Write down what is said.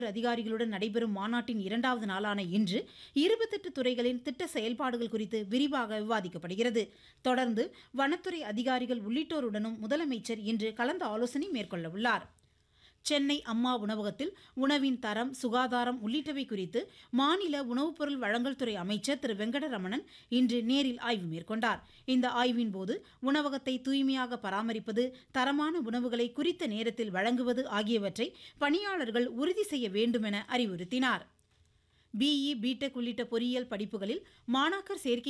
அதிகாரிகளுடன் நடைபெறும் மாநாட்டின் இரண்டாவது நாளான இன்று இருபத்தெட்டு துறைகளின் திட்ட செயல்பாடுகள் குறித்து விரிவாக விவாதிக்கப்படுகிறது தொடர்ந்து வனத்துறை அதிகாரிகள் உள்ளிட்டோருடனும் முதலமைச்சர் இன்று கலந்து ஆலோசனை மேற்கொள்ள உள்ளார் சென்னை அம்மா உணவகத்தில் உணவின் தரம் சுகாதாரம் உள்ளிட்டவை குறித்து மாநில உணவுப் பொருள் வழங்கல் துறை அமைச்சர் திரு வெங்கடரமணன் இன்று நேரில் ஆய்வு மேற்கொண்டார் இந்த ஆய்வின் போது உணவகத்தை தூய்மையாக பராமரிப்பது தரமான உணவுகளை குறித்த நேரத்தில் வழங்குவது ஆகியவற்றை பணியாளர்கள் உறுதி செய்ய வேண்டுமென அறிவுறுத்தினார் பிஇ பிடெக் உள்ளிட்ட பொறியியல் படிப்புகளில் மாணாக்கர் சேர்க்கை